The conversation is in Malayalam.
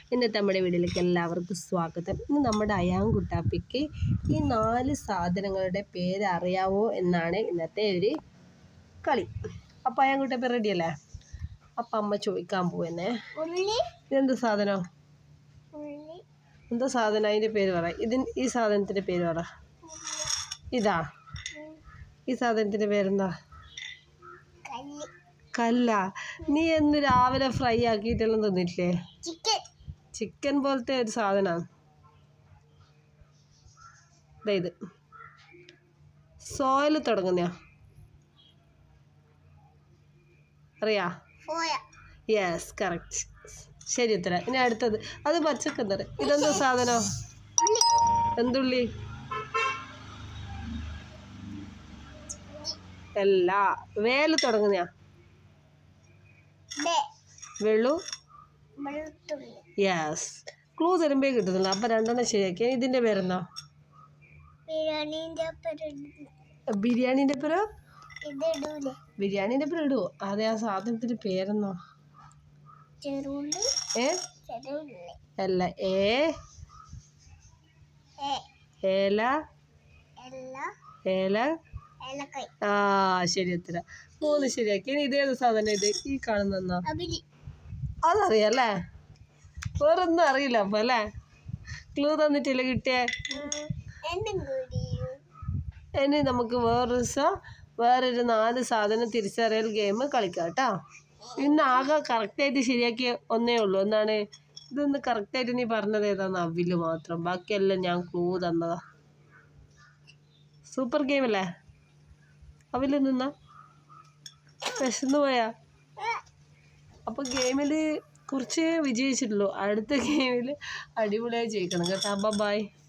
ഇന്നത്തെ നമ്മുടെ വീഡിയോയിലേക്ക് എല്ലാവർക്കും സ്വാഗതം ഇന്ന് നമ്മുടെ അയാൻ കുട്ടാപ്പിക്ക് ഈ നാല് സാധനങ്ങളുടെ പേര് അറിയാവോ എന്നാണ് ഇന്നത്തെ ഒരു കളി അപ്പം അയാൻ കുട്ടാപ്പി റെഡിയല്ലേ അപ്പം അമ്മ ചോദിക്കാൻ പോവെന്നേ ഉള്ളി ഇതെന്ത് സാധനം ഉള്ളി എന്താ സാധനം അതിൻ്റെ പേര് പറ ഇതിന് ഈ സാധനത്തിൻ്റെ പേര് പറ ഇതാ ഈ സാധനത്തിൻ്റെ പേരെന്താ കല്ലി കല്ല നീ എന്ന് രാവിലെ ഫ്രൈ ആക്കിയിട്ടെല്ലാം തിന്നിട്ടില്ലേ ചിക്കൻ ചിക്കൻ പോലത്തെ ഒരു സാധനമാണ് ഇത് സോയിൽ തുടങ്ങുന്ന അറിയാ ഫോയ യെസ് കറക്റ്റ് ശരി ഉത്തരം ഇനി അടുത്തത് അത് പച്ചക്കറി ഇതെന്താ സാധനം ഉള്ളി എന്തുള്ളി അല്ല വേല് തുടങ്ങുന്ന ബേ വെള്ളു വെളുത്തുള്ളി യെസ് ക്ലൂ തരുമ്പേ കിട്ടുന്നില്ല അപ്പം രണ്ടെണ്ണം ശരിയാക്കി ഇതിൻ്റെ പേരെന്താ ബിരിയാണീൻ്റെ ഒപ്പം ബിരിയാണീൻ്റെ പേര് ഇത് ഇടൂലേ ബിരിയാണീൻ്റെ പേര് ഇടുവോ അതെ ആ സാധനത്തിൻ്റെ പേരെന്നോ ചെറുള്ളി ഏ ചെറുള്ളി അല്ല ഏ ഏ ഏല എല്ല ഏല ഏലക്കായ് ആ ശരി ഉത്തരം മൂന്ന് ശരിയാക്കി ഇനി ഇതേത് സാധനം ഇത് ഈ കാണുന്ന അബിലി അതറിയാല്ലേ വേറൊന്നും അറിയില്ല അപ്പം അല്ലേ ക്ലൂ തന്നിട്ടില്ല കിട്ടിയേ എന്നും കൂടി ഇനി നമുക്ക് വേറൊരു ദിവസം വേറൊരു നാല് സാധനം തിരിച്ചറിയൽ ഗെയിം കളിക്കാം കേട്ടോ ഇന്ന് ആകെ കറക്റ്റായിട്ട് ശരിയാക്കിയ ഒന്നേ ഉള്ളൂ എന്താണ് ഇതൊന്ന് കറക്റ്റായിട്ട് നീ പറഞ്ഞത് ഏതാന്ന് അവില് മാത്രം ബാക്കിയെല്ലാം ഞാൻ ക്ലൂ തന്നതാ സൂപ്പർ ഗെയിം അല്ലേ അവില് നിന്നാ വിശന്നു പോയാ അപ്പോൾ ഗെയിമിൽ കുറച്ച് വിജയിച്ചിട്ടുള്ളൂ അടുത്ത ഗെയിമിൽ അടിപൊളിയായി ജയിക്കണം കേട്ടോ ബൈ